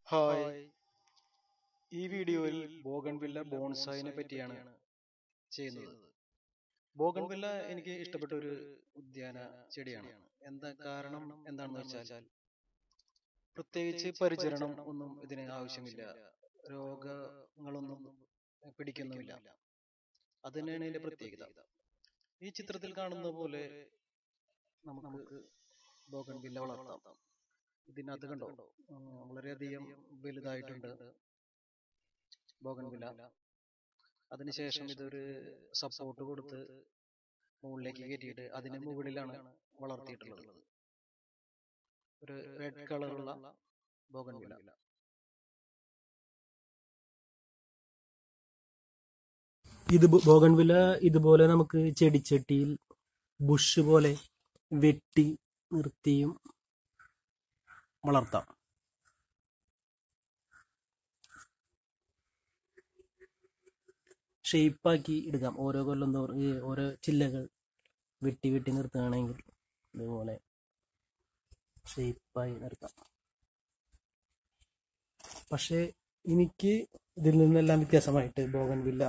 Hi ഈ വീഡിയോയിൽ bougainvillea ബോൺസായിനെ പറ്റിയാണ് ചെയ്യുന്നത് ബോഗൺവില്ല എനിക്ക് ഇഷ്ടപ്പെട്ട ഒരു ഉദ്യാന ചെടിയാണ് എന്താ കാരണം എന്താണെന്ന് വെച്ചാൽ പ്രത്യേകിച്ച് പരിചരണം ഒന്നും ഇതിന് ആവശ്യമില്ല രോഗങ്ങളൊന്നും പിടിക്കുന്നുമില്ല അത് തന്നെയാണ് ഇതിന്റെ പ്രത്യേകത ഈ ചിത്രത്തിൽ കാണുന്ന പോലെ നമുക്ക് ബോഗൺവില്ല വളർത്താം ഇതിനകത്ത് കണ്ടോ ഉം, വളരെയധികം വലുതായിട്ടുണ്ട് ബോഗൺവില്ല അതിനുശേഷം ഇതൊരു സപ്പോർട്ട് കൊടുത്ത് മുകളിലേക്ക് കയറ്റിയിട്ട് അതിന് മുകളിലാണ് വളർത്തിയിട്ടുള്ളത് ഒരു റെഡ് കളറുള്ള ബോഗൺവില്ല ഇത് ബോഗൺവില ഇതുപോലെ നമുക്ക് ചെടിച്ചട്ടിയിൽ ബുഷ് പോലെ വെട്ടി നിർത്തിയും വളർത്താം ഷേപ്പാക്കി എടുക്കാം ഓരോ കൊല്ലം തോറും ഈ ഓരോ ചില്ലകൾ വെട്ടി വെട്ടി നിർത്തുകയാണെങ്കിൽ ഇതുപോലെ ഷേപ്പായി നിർത്താം പക്ഷേ എനിക്ക് ഇതിൽ നിന്നെല്ലാം വ്യത്യാസമായിട്ട് ബോഗൺവില്ല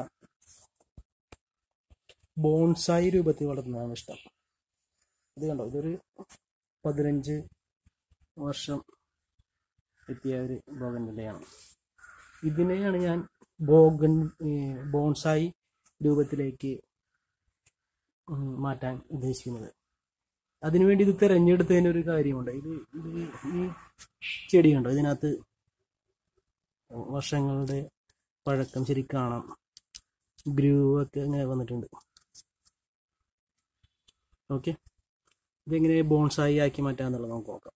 ബോൺസായി രൂപത്തിൽ വളർത്തുന്നതാണ് ഇഷ്ടം ഇത് കണ്ടോ ഇതൊരു പതിനഞ്ച് വർഷം എത്തിയ ഒരു ബോഗൺവില്ലയാണ് ഇതിനെയാണ് ഞാൻ ബോഗൺ ഏ, ബോൺസായി രൂപത്തിലേക്ക് ഉം, മാറ്റാൻ ഉദ്ദേശിക്കുന്നത് അതിനുവേണ്ടി ഇത് തിരഞ്ഞെടുത്തതിന് ഒരു കാര്യമുണ്ട് ഇത് ഇത് ഈ ചെടി കണ്ടോ ഇതിനകത്ത് വർഷങ്ങളുടെ പഴക്കം ശരിക്കും കാണാം ഗ്രൂവ് ഒക്കെ ഇങ്ങനെ വന്നിട്ടുണ്ട് ഓക്കെ ഇതെങ്ങനെ ബോൺസായി ആക്കി മാറ്റാന്നുള്ളത് നമുക്ക് നോക്കാം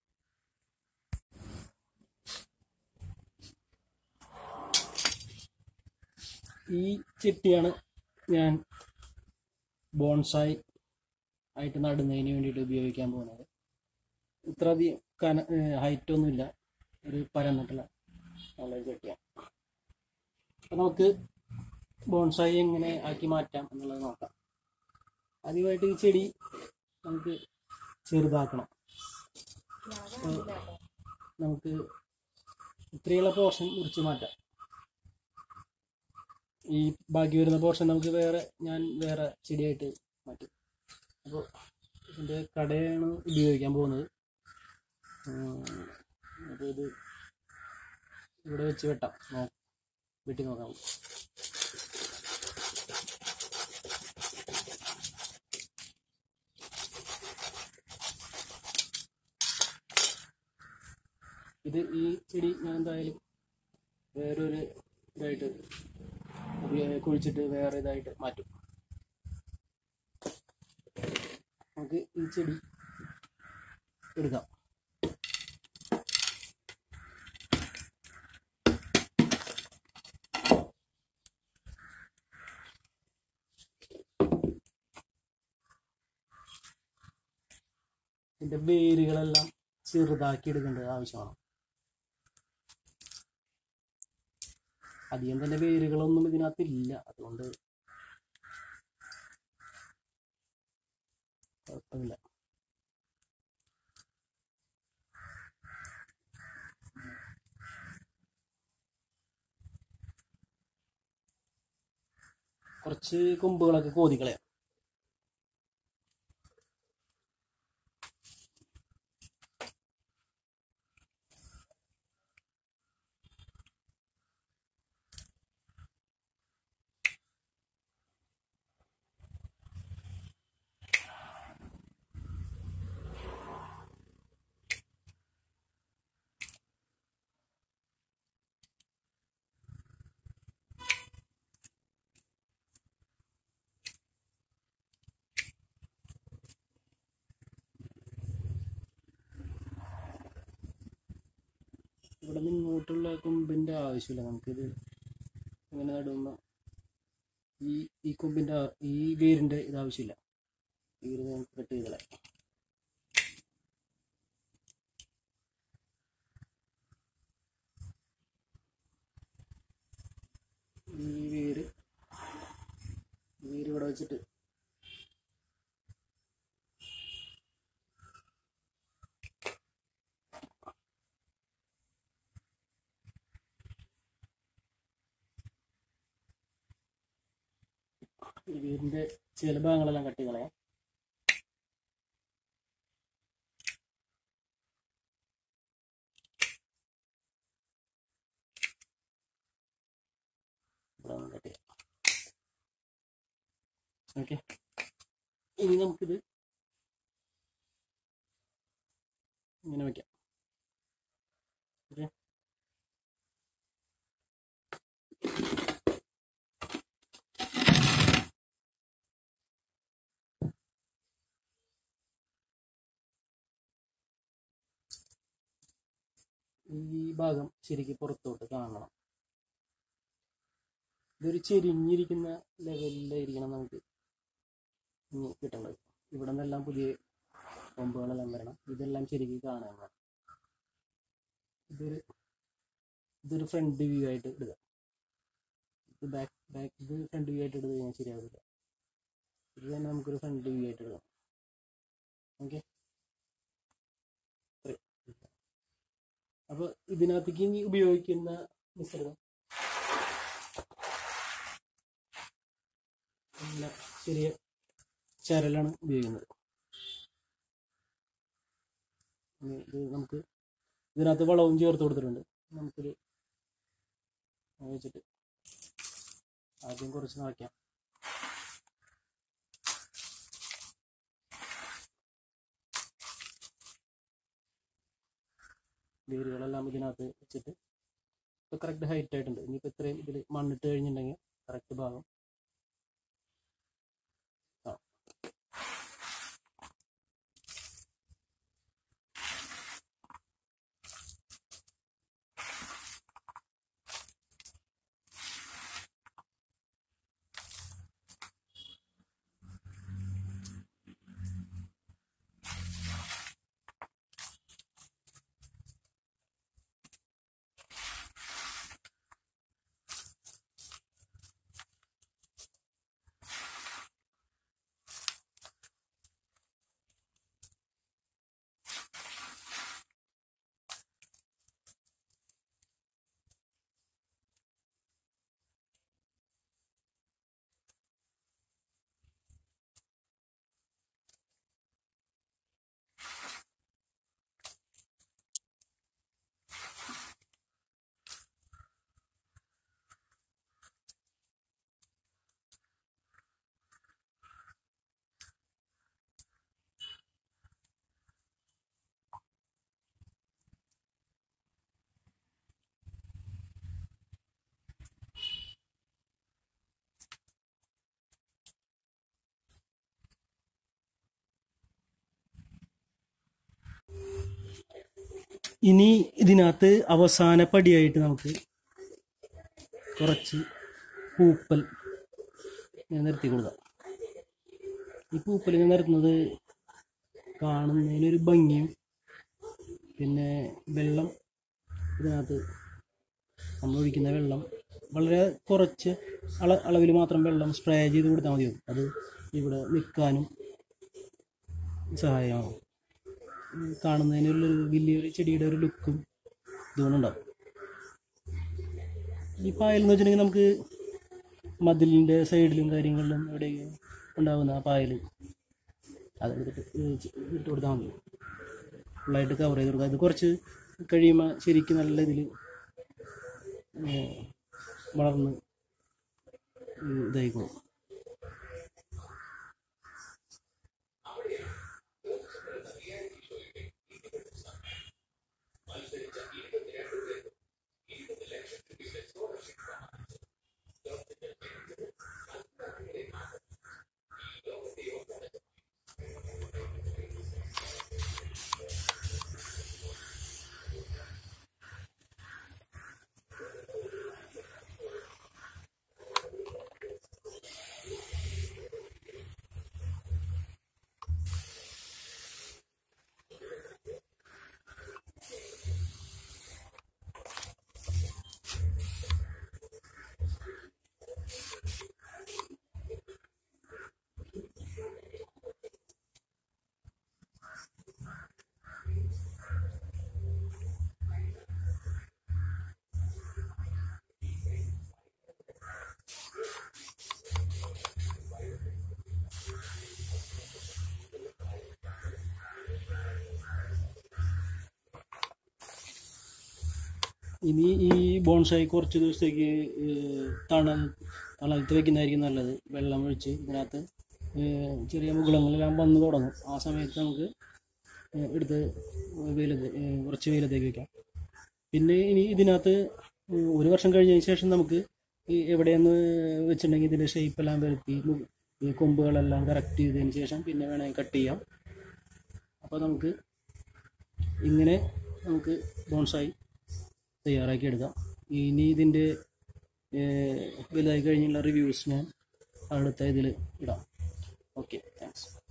ഈ ചെട്ടിയാണ് ഞാൻ ബോൺസായി ആയിട്ട് നടുന്നതിന് വേണ്ടിയിട്ട് ഉപയോഗിക്കാൻ പോകുന്നത് ഇത്ര അധികം കന ഹൈറ്റ് ഒന്നുമില്ല ഒരു പരന്നിട്ടുള്ള നല്ലൊരു ചെട്ടിയാണ് അപ്പം നമുക്ക് ബോൺസായി എങ്ങനെ ആക്കി മാറ്റാം എന്നുള്ളത് നോക്കാം ആദ്യമായിട്ട് ഈ ചെടി നമുക്ക് ചെറുതാക്കണം അപ്പൊ നമുക്ക് ഇത്രയുള്ള പോർഷൻ മുറിച്ച് മാറ്റാം ഈ ബാക്കി വരുന്ന പോർഷൻ നമുക്ക് വേറെ ഞാൻ വേറെ ചെടിയായിട്ട് മാറ്റും അപ്പോൾ ഇതിൻ്റെ കടയാണ് ഉപയോഗിക്കാൻ പോകുന്നത് അപ്പോൾ ഇത് ഇവിടെ വെച്ച് വെട്ടാം നോ വെട്ടി നോക്കാം നമുക്ക്. ഇത് ഈ ചെടി ഞാൻ എന്തായാലും വേറൊരു ഇതായിട്ട് ഉപയോഗ- കുഴിച്ചിട്ട് വേറെ ഇതായിട്ട് മാറ്റും നമുക്ക് ഈ ചെടി എടുക്കാം ഇതിന്റെ വേരുകളെല്ലാം ചെറുതാക്കി എടുക്കേണ്ടത് ആവശ്യമാണ് അധികം തന്നെ വേരുകളൊന്നും ഇതിനകത്ത് ഇല്ല അതുകൊണ്ട് കുഴപ്പമില്ല കുറച്ച് കൊമ്പുകളൊക്കെ കോതിക്കളയാം ഇവിടെ നിന്ന് ഇങ്ങോട്ടുള്ള കൊമ്പിന്റെ ആവശ്യമില്ല നമുക്കിത് ഇങ്ങനെ നടുമ്പോൾ ഈ ഈ കൊമ്പിന്റെ ആ- ഈ വേരിന്റെ ഇത് ആവശ്യമില്ല ഈ വേര് നമുക്ക് കട്ട് ചെയ്ത് കളയാം ഈ വേര് ഈ വേര് ഇവിടെ വെച്ചിട്ട് ഈ വീടിന്റെ ചില ഭാഗങ്ങളെല്ലാം കട്ടി കളയാം ഇവിടെ ഒന്ന് കട്ട് ചെയ്യാം ഓക്കെ ഇനി നമുക്കിത് ഇങ്ങനെ വെക്കാം ഓക്കെ ഈ ഭാഗം ശരിക്ക് പുറത്തോട്ട് കാണണം ഇതൊരു ചെരിഞ്ഞിരിക്കുന്ന ലെവലിലായിരിക്കണം നമുക്ക് ഇനി കിട്ടേണ്ടത് ഇവിടെ നിന്നെല്ലാം പുതിയ കൊമ്പുകളെല്ലാം വരണം ഇതെല്ലാം ശരിക്ക് കാണാൻ വേണം ഇതൊരു ഇതൊരു ഫ്രണ്ട് വ്യൂ ആയിട്ട് ഇടുക ഇത് ബാക്ക് ബാക്ക് ഇത് ഫ്രണ്ട് വ്യൂ ആയിട്ട് ഇടുക കഴിഞ്ഞാൽ ശരിയാവില്ല ഇത് തന്നെ നമുക്കൊരു ഫ്രണ്ട് വ്യൂ ആയിട്ട് ഇടാം ഓക്കെ അപ്പൊ ഇതിനകത്തേക്ക് ഇനി ഉപയോഗിക്കുന്ന മിശ്രിതം നല്ല ചെറിയ ചരലാണ് ഉപയോഗിക്കുന്നത് ഇനി ഇത് നമുക്ക് ഇതിനകത്ത് വളവും ചേർത്ത് കൊടുത്തിട്ടുണ്ട് നമുക്കൊരു വെച്ചിട്ട് ആദ്യം കുറച്ച് നിറയ്ക്കാം വേരുകളെല്ലാം ഇതിനകത്ത് വെച്ചിട്ട് ഇപ്പൊ കറക്റ്റ് ഹൈറ്റ് ആയിട്ടുണ്ട് ഇനിയിപ്പോ ഇത്രയും ഇതിൽ മണ്ണിട്ട് കഴിഞ്ഞിട്ടുണ്ടെങ്കിൽ കറക്റ്റ് ഭാഗം ആ ഇനി ഇതിനകത്ത് അവസാന പടിയായിട്ട് നമുക്ക് കുറച്ച് പൂപ്പൽ ഞാൻ നിർത്തി കൊടുക്കാം ഈ പൂപ്പൽ ഞാൻ നിർത്തുന്നത് കാണുന്നതിനൊരു ഭംഗിയും പിന്നെ വെള്ളം ഇതിനകത്ത് നമ്മൾ ഒഴിക്കുന്ന വെള്ളം വളരെ കുറച്ച് അള അളവിൽ മാത്രം വെള്ളം സ്പ്രേ ചെയ്ത് കൊടുത്താൽ മതിയാവും അത് ഇവിടെ നിൽക്കാനും സഹായമാവും കാണുന്നതിനുള്ളൊരു വലിയൊരു ചെടിയുടെ ഒരു ലുക്കും ഇതുകൊണ്ടുണ്ടാവും ഈ പായൽ എന്ന് വെച്ചിട്ടുണ്ടെങ്കിൽ നമുക്ക് മതിലിൻ്റെ സൈഡിലും കാര്യങ്ങളിലും എവിടെയും ഉണ്ടാകുന്ന ആ പായൽ അതെടുത്തിട്ട് ഇട്ട് കൊടുത്താൽ മതി ഫുള്ളായിട്ട് കവർ ചെയ്ത് കൊടുക്കുക അത് കുറച്ച് കഴിയുമ്പോൾ ശരിക്കും നല്ല ഇതിൽ വളർന്ന് ഇതായിക്കോളും ഇനി ഈ ബോൺസായി കുറച്ച് ദിവസത്തേക്ക് ഏഹ്, തണൽ തണലത്ത് വെക്കുന്നതായിരിക്കും നല്ലത് വെള്ളം ഒഴിച്ച് ഇതിനകത്ത് ഏഹ്, ചെറിയ മുകുളങ്ങളെല്ലാം വന്ന് തുടങ്ങും ആ സമയത്ത് നമുക്ക് ഏഹ്, എടുത്ത് വെയിലത്ത് ഏഹ്, കുറച്ച് വെയിലത്തേക്ക് വെക്കാം പിന്നെ ഇനി ഇതിനകത്ത് ഏഹ്, ഒരു വർഷം കഴിഞ്ഞതിന് ശേഷം നമുക്ക് ഈ എവിടെയെന്ന് വെച്ചിട്ടുണ്ടെങ്കിൽ ഇതിൻ്റെ ഷേപ്പെല്ലാം വരുത്തി മു- ഈ കൊമ്പുകളെല്ലാം കറക്റ്റ് ചെയ്തതിന് ശേഷം പിന്നെ വേണമെങ്കിൽ കട്ട് ചെയ്യാം അപ്പോൾ നമുക്ക് ഇങ്ങനെ നമുക്ക് ബോൺസായി തയ്യാറാക്കി എടുക്കാം ഇനി ഇതിൻ്റെ ഏഹ്, വലുതായി കഴിഞ്ഞുള്ള റിവ്യൂസ് ഞാൻ അടുത്ത ഇതിൽ ഇടാം ഓക്കെ താങ്ക്സ്